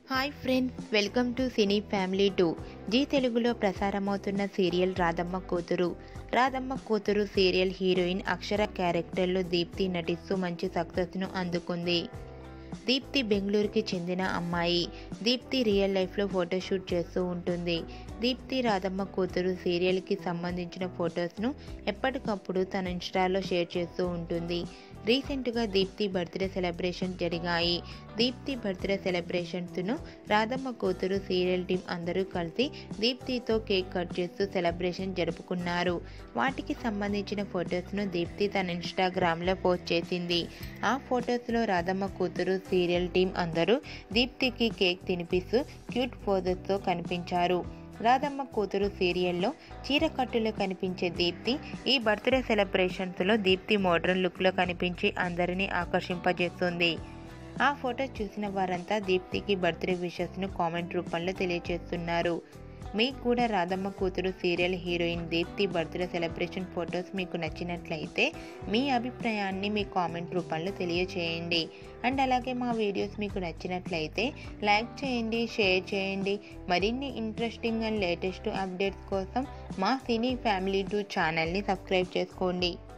hi friends welcome to cine family two Zee తెలుగులో ప్రసారమవుతున్న serial Radhamma కూతురు రాధమ్మ కూతురు సీరియల్ హీరోయిన్ అక్షర క్యారెక్టర్లో దీప్తి నటిస్తూ మంచి సక్సెస్ను అందుకుంది దీప్తి బెంగళూరుకి చెందిన అమ్మాయి దీప్తి రియల్ లైఫ్లో ఫోటోషూట్ చేస్తూ ఉంటుంది దీప్తి రాధమ్మ కూతురు సీరియల్కి సంబంధించిన ఫొటోస్ను ఎప్పటికప్పుడు తన ఇన్స్టాలో షేర్ చేస్తూ ఉంటుంది రీసెంట్గా దీప్తి బర్త్డే సెలబ్రేషన్ జరిగాయి Deepti birthday సెలబ్రేషన్స్ను Radhamma Kuthuru serial team అందరూ కలిసి దీప్తితో కేక్ కట్ చేస్తూ సెలబ్రేషన్ జరుపుకున్నారు వాటికి సంబంధించిన ఫొటోస్ను దీప్తి తన ఇన్స్టాగ్రామ్లో పోస్ట్ చేసింది ఆ ఫొటోస్లో రాధమ్మ కూతురు సీరియల్ టీం అందరూ దీప్తికి కేక్ తినిపిస్తూ క్యూట్ పోజెస్తో కనిపించారు రాధమ్మ కూతురు సీరియల్లో చీరకట్టులో కనిపించే దీప్తి ఈ బర్త్డే సెలబ్రేషన్స్లో దీప్తి మోడ్రన్ లుక్లో కనిపించి అందరినీ ఆకర్షింపజేస్తుంది ఆ ఫోటో చూసిన వారంతా దీప్తికి బర్త్డే విషెస్ను కామెంట్ రూపంలో తెలియజేస్తున్నారు మీకు కూడా Radhamma Kuthuru serial heroine Deepthi birthday celebration photos మీకు నచ్చినట్లయితే మీ అభిప్రాయాన్ని మీ కామెంట్ రూపంలో తెలియచేయండి అండ్ అలాగే మా వీడియోస్ మీకు నచ్చినట్లయితే లైక్ చేయండి షేర్ చేయండి మరిన్ని ఇంట్రెస్టింగ్ అండ్ లేటెస్ట్ అప్డేట్స్ కోసం మా సినీ ఫ్యామిలీ టూ ఛానల్ని సబ్స్క్రైబ్ చేసుకోండి